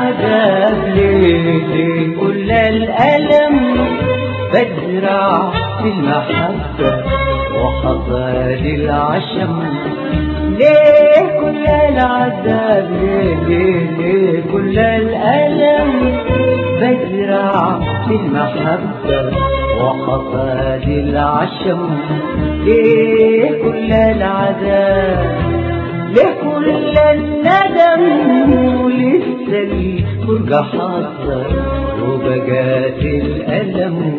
العذاب ليه ليه كل الألم بزرع في المحبة وحصاد العشم ليه كل العذاب ليه ليه ليه كل الألم بزرع في المحبة وحصاد العشم ليه كل العذاب ليه كل الندم ولسه الفرجة حاضر وبقات الألم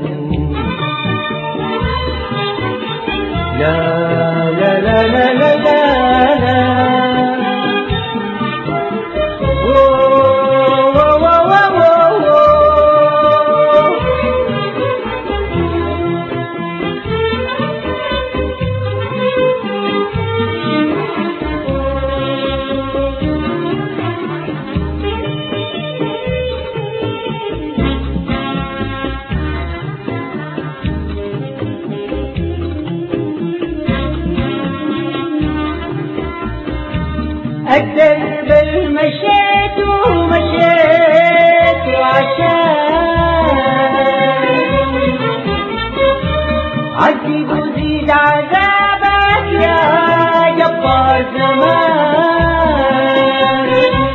لا لا لا لا لا لا لا أوه، أوه، أوه، أوه، أوه. الدرب المشيت ومشيت عشان عذب وزيد عذابك يا جبار زمان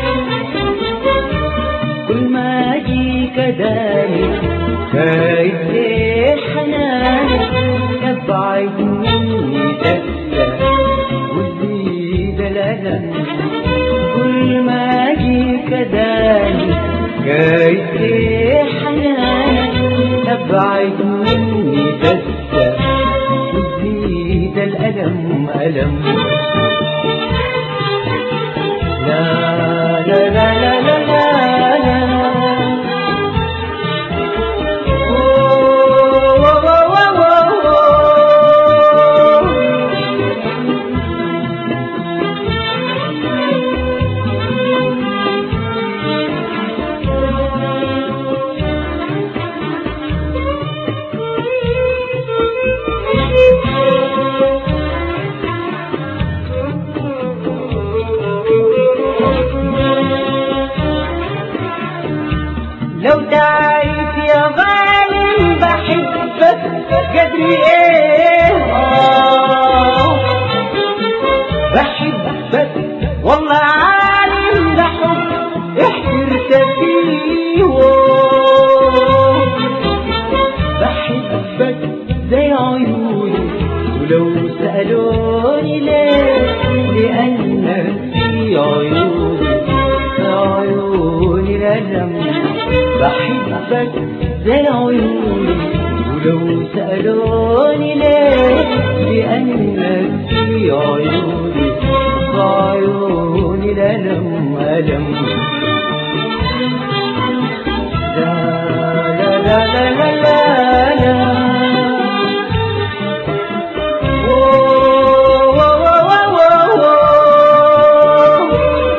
كل ما اجيك داني خايف ليه حنانك تبعد مني دسة وزيد الألم كل ما اجيك داني خايف ليه حنانك تبعد مني دسة وزيد الألم ألم لا لا لا لا لا لا لا أوه، أوه، أوه، أوه، أوه. لو تعرف يا غالي بحبك قدري ايه آه. بحبك والله عالم ده حب احترت فيه أوه. بحبك زي عيوني ولو سألوني ليه لأنك في عيوني في عيوني الألم بحبك زي عيوني ولو سألوني ليه لأنك في عيوني في عيوني الألم ألم لا لا لا لا لا لا لا أوه، أوه، أوه، أوه، أوه.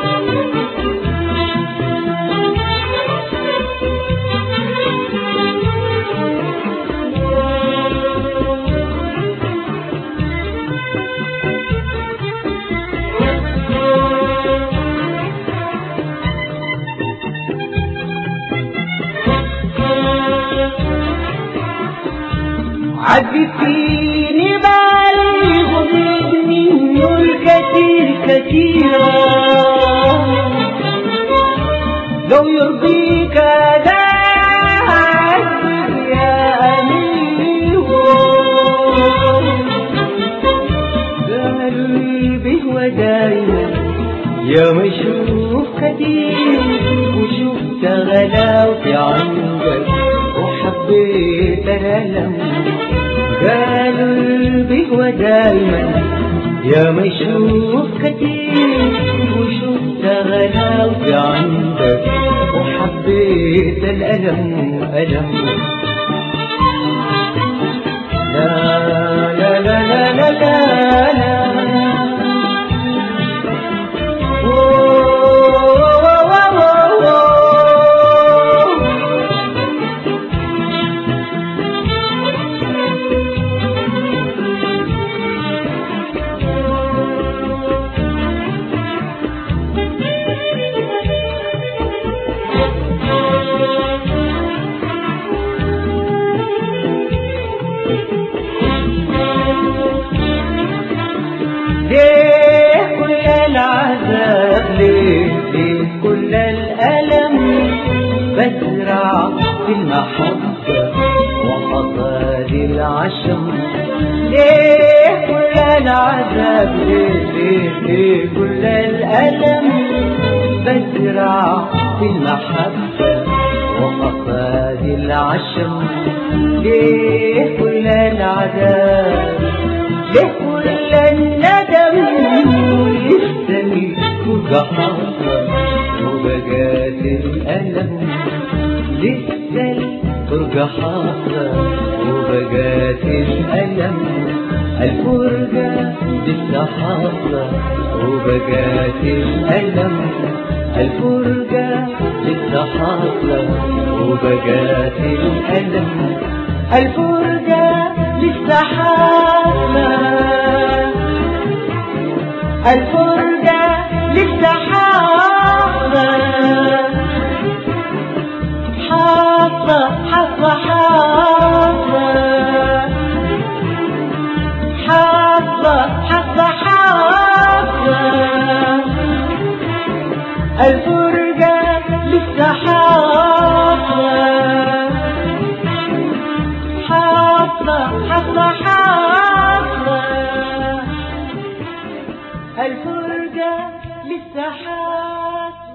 عدت فيني بالي غضب منه الكثير كثيرا لو يرضيك لا عذب يا أمير قلبي هو دايما يا ما اشوف كتير وشفت غلاوتي عندك وحبيت الالم قلبي هو دايما يا ما اشوف كتير وشفت غلاوتي عندك وحبيت الالم الم لا لا لا لا لا لا لا ليه ليه كل الألم بزرع في المحبة وحصاد العشم ليه كل العذاب ليه ليه ليه كل الألم بزرع في المحبة وحصاد العشم ليه كل العذاب ليه كل الندم يستني وجحافة وبجات الألم لسه الفرجة حاصلة وبجات الألم الفرجة لسه حاصلة وبجات الألم الفرجة لسه حاصلة وبجات الألم الفرجة لسه حاصلة الفرجة لسه حاصلة حاصلة حاصلة حاصلة حاصلة حاصلة حاصلة الفرجة لسه حاصلة حاصلة حاصلة حاصلة الفرجة لسه حاصلة